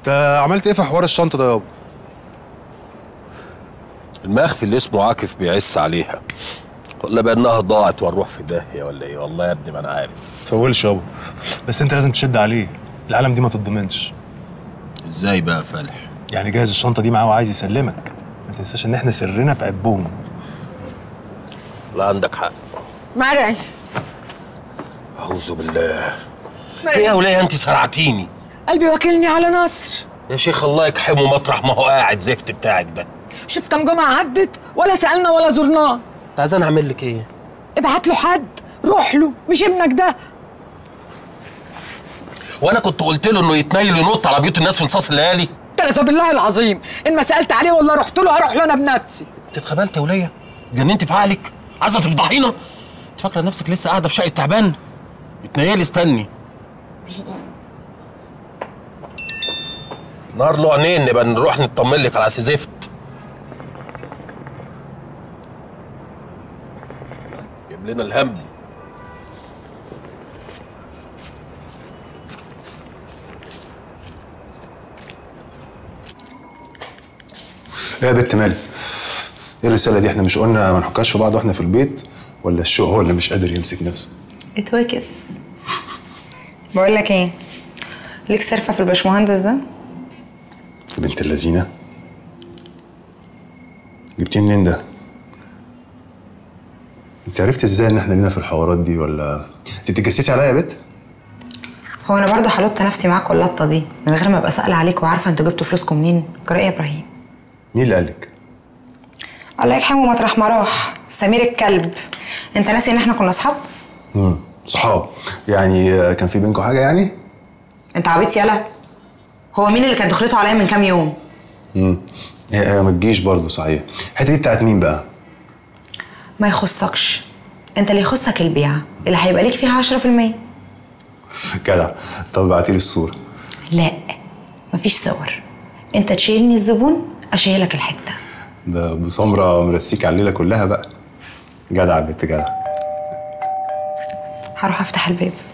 انت عملت ايه في حوار الشنطه ده يابا المخفي اللي اسمه عاكف بيعس عليها ولا بانها ضاعت ونروح في داهيه ولا ايه والله يا ابني ما انا عارف تفولش يابا بس انت لازم تشد عليه العالم دي ما تتضمنش ازاي بقى يا فالح يعني جاهز الشنطه دي معاه وعايز يسلمك ما تنساش ان احنا سرنا في عبهم لا عندك حق مرعي اعوذ بالله ايه يا وليه انت سرعتيني قلبي واكلني على نصر يا شيخ الله يكحمه مطرح ما هو قاعد زفت بتاعك ده شوف كم جمعة عدت ولا سألنا ولا زرناه انت عايز انا اعمل لك ايه ابعت له حد روح له مش ابنك ده وانا كنت قلت له انه يتنيل ينط على بيوت الناس في نصاص الليالي تلاتة بالله العظيم ان ما سألت عليه ولا رحت له هروح له انا بنفسي انت اتخبلت يا وليه جننت في عقلك عايزه تفضحينا انت فاكره نفسك لسه قاعده في شقه تعبان اتنيلي استني نهار له عينين نبقى نروح نطمن لك على زفت جيب لنا الهم ايه يا بنت مالك ايه الرساله دي احنا مش قلنا ما نحكاش في بعض واحنا في البيت ولا الشوق هو اللي مش قادر يمسك نفسه اتوكس بقول لك ايه ليك سرفه في الباشمهندس ده بنت اللذينه جبتيه منين ده انت عرفت ازاي ان احنا لينا في الحوارات دي ولا انت بتتجسسي عليا يا بت هو انا برضه حلطت نفسي معاك اللطه دي من غير ما ابقى سائله عليك وعارفه انتوا جبتوا فلوسكم منين جرى ايه يا ابراهيم مين اللي قالك الله يرحمه مطرح ما راح سمير الكلب انت ناسي ان احنا كنا اصحاب امم صحاب يعني آه، كان في بينكم حاجه يعني انت عبيط يالا هو مين اللي كان دخلته عليا من كام يوم امم هي هي ما تجيش برضه صحيح الحته دي بتاعت مين بقى ما يخصكش انت اللي يخصك البيعه اللي هيبقى ليك فيها 10% جدع طب ابعتي لي الصوره لا مفيش صور انت تشيلني الزبون اشيلك الحته ده ابو سمره مرسيك على الليله كلها بقى جدع يا بنت جدع هروح افتح الباب